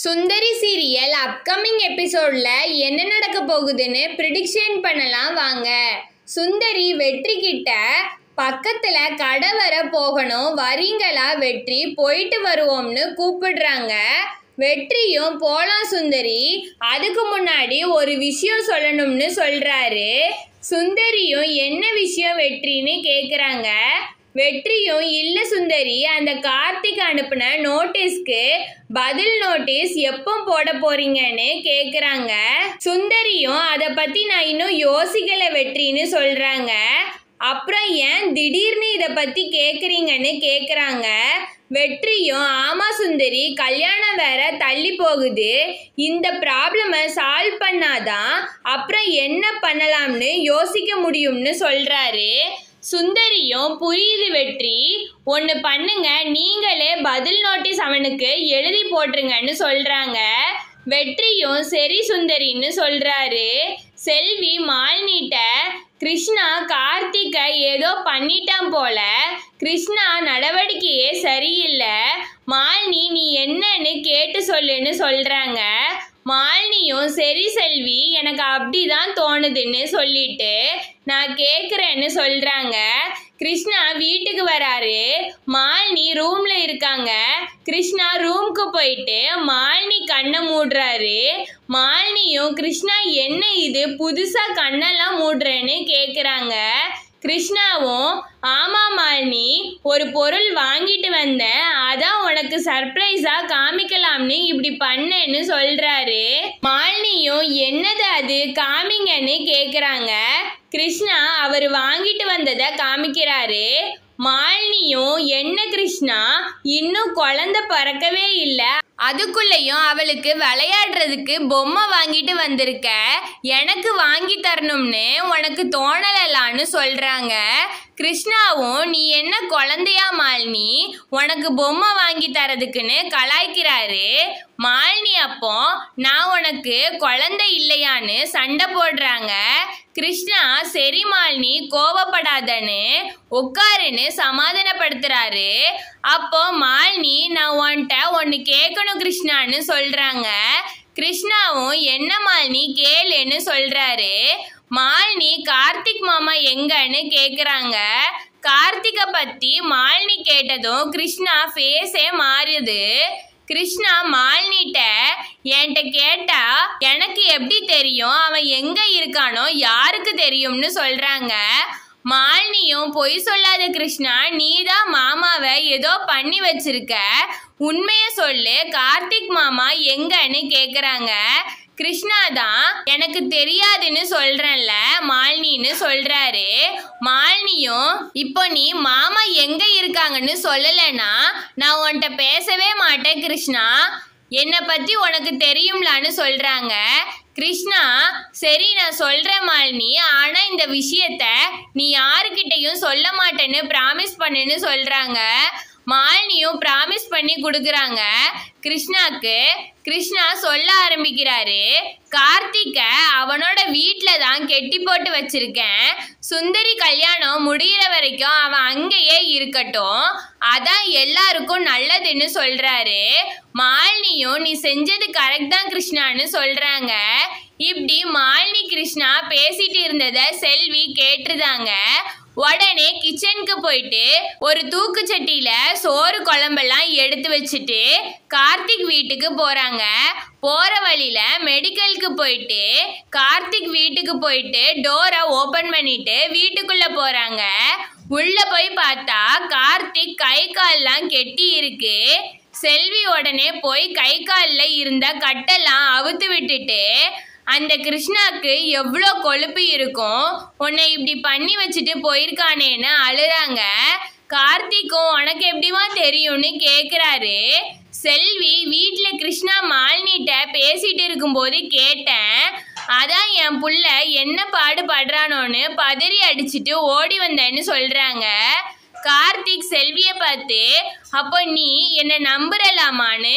சுந்தரி serial upcoming எபிசோட்ல என்ன நடக்க போகுதுன்னு ப்ரிடிக்ஷன் பண்ணலாம் வாங்க சுந்தரி வெற்றி கிட்ட பக்கத்துல கடை வர போகணும் வரீங்களா வெற்றி போயிட்டு வருவோம்னு கூப்பிடுறாங்க வெற்றியும் போலாம் சுந்தரி அதுக்கு முன்னாடி ஒரு விஷயம் சொல்லணும்னு சொல்றாரு சுந்தரியும் என்ன விஷயம் வெற்றின்னு கேக்குறாங்க வெற்றியும் இல்ல சுந்தரி அந்த கார்த்திக் அனுப்புன நோட்டீஸ்க்கு பதில் நோட்டீஸ் எப்போ போட போறீங்கன்னு கேக்குறாங்க சுந்தரியும் அதை பத்தி நான் இன்னும் யோசிக்கல வெற்றின்னு சொல்றாங்க அப்புறம் ஏன் திடீர்னு இதை பத்தி கேக்குறீங்கன்னு கேக்குறாங்க வெற்றியும் ஆமா சுந்தரி கல்யாணம் வேற தள்ளி போகுது இந்த ப்ராப்ளமை சால்வ் பண்ணாதான் அப்புறம் என்ன பண்ணலாம்னு யோசிக்க முடியும்னு சொல்றாரு சுந்தரியும் புரியுது வெற்றி ஒன்று பண்ணுங்க நீங்களே பதில் நோட்டீஸ் அவனுக்கு எழுதி போட்டுருங்கன்னு சொல்றாங்க வெற்றியும் சரி சுந்தரின்னு சொல்றாரு செல்வி மாலினிட்ட கிருஷ்ணா கார்த்திகை ஏதோ பண்ணிட்டான் போல கிருஷ்ணா நடவடிக்கையே சரியில்லை மாலினி நீ என்னன்னு கேட்டு சொல்லுன்னு சொல்றாங்க மாலினியும் சரி செல்வி எனக்கு அப்படிதான் தோணுதுன்னு சொல்லிட்டு நான் கேட்குறேன்னு சொல்றாங்க கிருஷ்ணா வீட்டுக்கு வராரு மாலினி ரூம்ல இருக்காங்க கிருஷ்ணா ரூம்க்கு போயிட்டு மாலினி கண்ணை மூடுறாரு மாலினியும் கிருஷ்ணா என்ன இது புதுசா கண்ணெல்லாம் மூடுறேன்னு கேக்குறாங்க கிருஷ்ணாவும் ஆமா மாலினி ஒரு பொருள் வாங்கிட்டு வந்தேன் அதான் உனக்கு சர்ப்ரைஸா காமிக்கலாம்னு இப்படி பண்ணேன்னு சொல்றாரு மாலினியும் என்னது அது காமிங்கன்னு கேக்குறாங்க கிருஷ்ணா அவர் வாங்கிட்டு வந்ததை காமிக்கிறாரு மாலினியும் என்ன கிருஷ்ணா இன்னும் குழந்தை பிறக்கவே இல்லை அதுக்குள்ளேயும் அவளுக்கு விளையாடுறதுக்கு பொம்மை வாங்கிட்டு வந்திருக்க எனக்கு வாங்கி தரணும்னு உனக்கு தோணலலான்னு சொல்றாங்க கிருஷ்ணாவும் நீ என்ன குழந்தையா மாலினி உனக்கு பொம்மை வாங்கி தரதுக்குன்னு கலாய்க்கிறாரு மாலினி அப்போ நான் உனக்கு குழந்தை இல்லையான்னு சண்டை போடுறாங்க கிருஷ்ணா சரி மாலினி கோவப்படாதன்னு உட்காருன்னு சமாதானப்படுத்துறாரு அப்போ மாலினி நான் உன்கிட்ட ஒன்று கேட்கணும் கிருஷ்ணான்னு சொல்றாங்க கிருஷ்ணாவும் என்ன மாலினி கேளுன்னு சொல்றாரு மாலினி கார்த்திக் மாமா எங்கன்னு கேக்குறாங்க கார்த்திகை பத்தி மாலினி கேட்டதும் கிருஷ்ணா ஃபேஸே மாறுது கிருஷ்ணா மாலினிட்ட என்கிட்ட கேட்டா எனக்கு எப்படி தெரியும் அவன் எங்க இருக்கானோ யாருக்கு தெரியும்னு சொல்றாங்க மாலினியும் பொய் சொல்லாத கிருஷ்ணா நீதான் மாமாவை ஏதோ பண்ணி வச்சிருக்க உண்மைய சொல்லு கார்த்திக் மாமா எங்கன்னு கேக்குறாங்க கிருஷ்ணா தான் எனக்கு தெரியாதுன்னு சொல்றேன்ல மாலினின்னு சொல்றாரு மாலினியும் இப்போ நீ மாமா எங்க இருக்காங்கன்னு சொல்லலைன்னா நான் உன்கிட்ட பேசவே மாட்டேன் கிருஷ்ணா என்னை பத்தி உனக்கு தெரியும்லான்னு சொல்றாங்க கிருஷ்ணா சரி நான் சொல்றேன் மாலினி ஆனா இந்த விஷயத்த நீ யாருக்கிட்டையும் சொல்ல மாட்டேன்னு ப்ராமிஸ் பண்ணுன்னு சொல்றாங்க மாலினியும் ப்ராமிஸ் பண்ணி கொடுக்குறாங்க கிருஷ்ணாக்கு கிருஷ்ணா சொல்ல ஆரம்பிக்கிறாரு கார்த்திக்க அவனோட வீட்டில் தான் கெட்டி போட்டு வச்சிருக்கேன் சுந்தரி கல்யாணம் முடியிற வரைக்கும் அவன் அங்கேயே இருக்கட்டும் அதான் எல்லாருக்கும் நல்லதுன்னு சொல்றாரு மாலினியும் நீ செஞ்சது கரெக்ட் தான் கிருஷ்ணான்னு சொல்றாங்க இப்படி மாலினி கிருஷ்ணா பேசிட்டு இருந்ததை செல்வி கேட்டுருதாங்க உடனே கிச்சனுக்கு போயிட்டு ஒரு தூக்கு சட்டியில சோறு குழம்பெல்லாம் எடுத்து வச்சுட்டு கார்த்திக் வீட்டுக்கு போறாங்க போற வழியில மெடிக்கலுக்கு போயிட்டு கார்த்திக் வீட்டுக்கு போயிட்டு டோரை ஓபன் பண்ணிட்டு வீட்டுக்குள்ள போறாங்க உள்ள போய் பார்த்தா கார்த்திக் கை கால்லாம் கெட்டி இருக்கு செல்வி உடனே போய் கை காலில் இருந்த கட்டெல்லாம் அவுத்து விட்டுட்டு அந்த கிருஷ்ணாக்கு எவ்வளோ கொழுப்பு இருக்கும் உன்னை இப்படி பண்ணி வச்சுட்டு போயிருக்கானேன்னு அழுறாங்க கார்த்திக்கும் உனக்கு எப்படிமா தெரியும்னு கேட்குறாரு செல்வி வீட்டில் கிருஷ்ணா மாலினிட்ட பேசிட்டு இருக்கும்போது கேட்டேன் அதான் என் புள்ள என்ன பாடுபடுறானோன்னு பதறி அடிச்சிட்டு ஓடி வந்தேன்னு சொல்கிறாங்க கார்த்திக் செல்வியை பார்த்து அப்போ நீ என்னை நம்புறலாமான்னு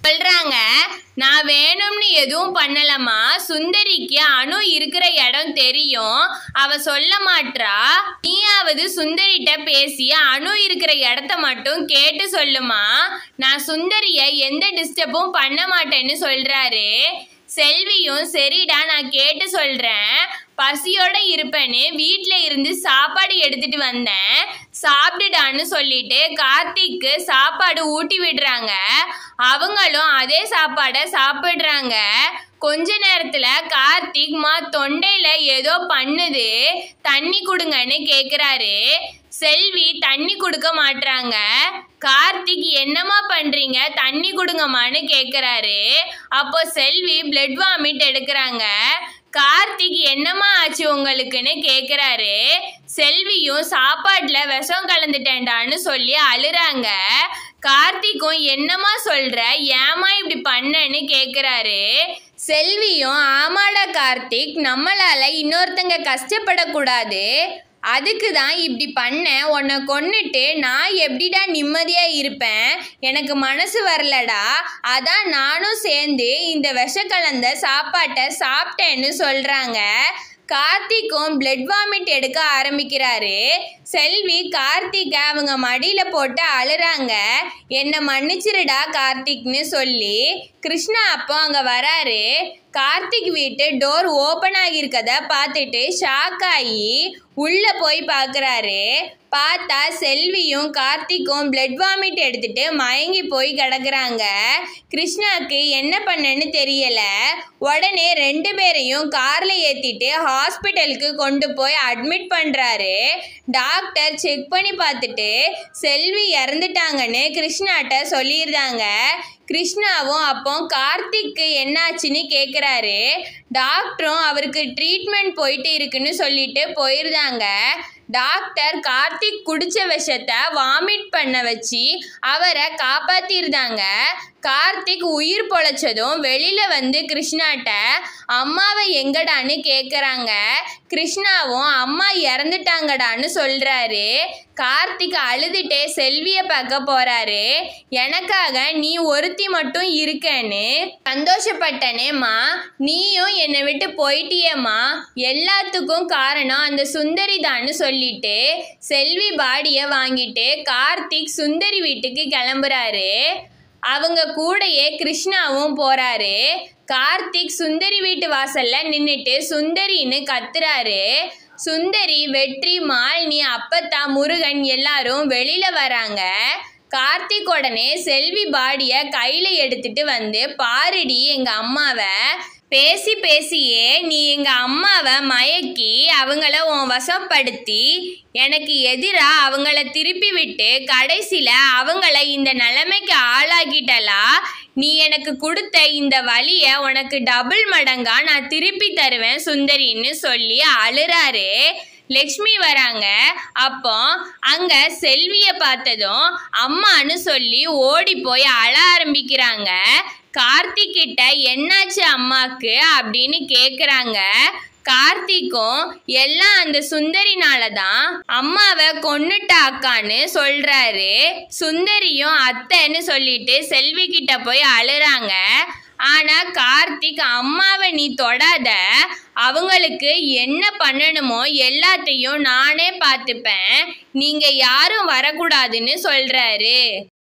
சொல்றாங்க நான் வேணும்னு எதுவும் பண்ணலமா சுந்தரிக்கு அணு இருக்கிற இடம் தெரியும் அவ சொல்ல மாட்றா நீயாவது சுந்தரிட்ட பேசி அணு இருக்கிற இடத்த மட்டும் கேட்டு சொல்லுமா நான் சுந்தரிய எந்த டிஸ்டர்பும் பண்ண மாட்டேன்னு சொல்றாரு செல்வியும் சரிடா நான் கேட்டு சொல்றேன் பசியோட இருப்பேன்னு வீட்டில் இருந்து சாப்பாடு எடுத்துட்டு வந்தேன் சாப்பிடுடான்னு சொல்லிட்டு கார்த்திக்கு சாப்பாடு ஊட்டி விடுறாங்க அவங்களும் அதே சாப்பாடை சாப்பிடுறாங்க கொஞ்ச நேரத்துல கார்த்திக் மா தொண்டையில ஏதோ பண்ணுது தண்ணி கொடுங்கன்னு கேக்குறாரு செல்வி தண்ணி கொடுக்க மாட்றாங்க கார்த்திக் என்னம்மா பண்றீங்க தண்ணி கொடுங்கம்மான்னு கேக்குறாரு அப்போ செல்வி பிளட் வாமிட் எடுக்கிறாங்க கார்த்திக் என்னம்மா ஆச்சு உங்களுக்குன்னு கேக்குறாரு செல்வியும் சாப்பாட்டுல விஷம் கலந்துட்டேன்டான்னு சொல்லி அழுறாங்க கார்த்திக்கும் என்னம்மா சொல்ற ஏமா இப்படி பண்ணன்னு கேக்குறாரு செல்வியும் ஆமாடா கார்த்திக் நம்மளால இன்னொருத்தங்க கஷ்டப்படக்கூடாது அதுக்கு தான் இப்படி பண்ணேன் உன்னை கொன்னுட்டு நான் எப்படிடா நிம்மதியாக இருப்பேன் எனக்கு மனசு வரலடா அதான் நானும் சேர்ந்து இந்த விஷ கலந்த சாப்பாட்டை சாப்பிட்டேன்னு சொல்கிறாங்க கார்த்திக்கும் பிளட் வாமிட் எடுக்க ஆரம்பிக்கிறாரு செல்வி கார்த்திகை அவங்க மடியில் போட்டு அழுறாங்க என்னை மன்னிச்சிருடா கார்த்திக்னு சொல்லி கிருஷ்ணா அப்போ அங்கே வராரு கார்த்திக் வீட்டு டோர் ஓப்பன் ஆகியிருக்கத பார்த்துட்டு ஷாக் ஆகி உள்ளே போய் பார்க்குறாரு பார்த்தா செல்வியும் கார்த்திக்கும் பிளட் வாமிட் எடுத்துட்டு மயங்கி போய் கிடக்குறாங்க கிருஷ்ணாக்கு என்ன பண்ணன்னு தெரியல உடனே ரெண்டு பேரையும் கார்ல ஏத்திட்டு ஹாஸ்பிட்டலுக்கு கொண்டு போய் அட்மிட் பண்றாரு டாக்டர் செக் பண்ணி பார்த்துட்டு செல்வி இறந்துட்டாங்கன்னு கிருஷ்ணாட்ட சொல்லியிருந்தாங்க கிருஷ்ணாவும் அப்போ கார்த்திக்கு என்னாச்சுன்னு கேட்குறாரு டாக்டரும் அவருக்கு ட்ரீட்மெண்ட் போயிட்டு இருக்குன்னு சொல்லிட்டு போயிருந்தாங்க டாக்டர் கார்த்திக் குடிச்ச விஷத்தை வாமிட் பண்ண வச்சு அவரை காப்பாத்திருந்தாங்க கார்த்திக் உயிர் பொழைச்சதும் வெளியில வந்து கிருஷ்ணாட்ட அம்மாவை எங்கடான்னு கேட்குறாங்க கிருஷ்ணாவும் அம்மா இறந்துட்டாங்கடான்னு சொல்றாரு கார்த்திக் அழுதுட்டே செல்வியை பார்க்க போறாரு எனக்காக நீ ஒருத்தி மட்டும் இருக்கேன்னு சந்தோஷப்பட்டனேம்மா நீயும் என்னை விட்டு போயிட்டியேம்மா எல்லாத்துக்கும் காரணம் அந்த சுந்தரி தான்னு சொல்லிட்டு செல்வி பாடியை வாங்கிட்டு கார்த்திக் சுந்தரி வீட்டுக்கு கிளம்புறாரு அவங்க கூடயே கிருஷ்ணாவும் போறாரு கார்த்திக் சுந்தரி வீட்டு வாசல்ல நின்னுட்டு சுந்தரின்னு கத்துறாரு சுந்தரி வெற்றி மாலினி அப்பத்தா முருகன் எல்லாரும் வெளியில வராங்க கார்த்திக் உடனே செல்வி பாடிய கையில எடுத்துட்டு வந்து பாருடி எங்க அம்மாவை பேசி பேசியே நீ எங்க அம்மாவை மயக்கி அவங்கள உன் வசப்படுத்தி எனக்கு எதிரா அவங்கள திருப்பி விட்டு கடைசியில அவங்கள இந்த நிலைமைக்கு ஆளாக்கிட்டலா நீ எனக்கு கொடுத்த இந்த வழியை உனக்கு டபுள் மடங்கா நான் திருப்பி தருவேன் சுந்தரின்னு சொல்லி அழுறாரு லக்ஷ்மி வராங்க அப்போ அங்க செல்விய பார்த்ததும் அம்மான்னு சொல்லி ஓடி போய் அழ ஆரம்பிக்கிறாங்க கார்த்திக் கிட்ட என்னாச்சு அம்மாக்கு அப்படின்னு கேக்குறாங்க கார்த்திக்கும் எல்லாம் அந்த சுந்தரினால தான் அம்மாவை கொன்னுட்டாக்கான்னு சொல்றாரு சுந்தரியும் அத்தைன்னு சொல்லிட்டு செல்வி கிட்ட போய் அழுறாங்க ஆனா கார்த்திக் அம்மாவை நீ தொடாத அவங்களுக்கு என்ன பண்ணணுமோ எல்லாத்தையும் நானே பார்த்துப்பேன் நீங்க யாரும் வரக்கூடாதுன்னு சொல்றாரு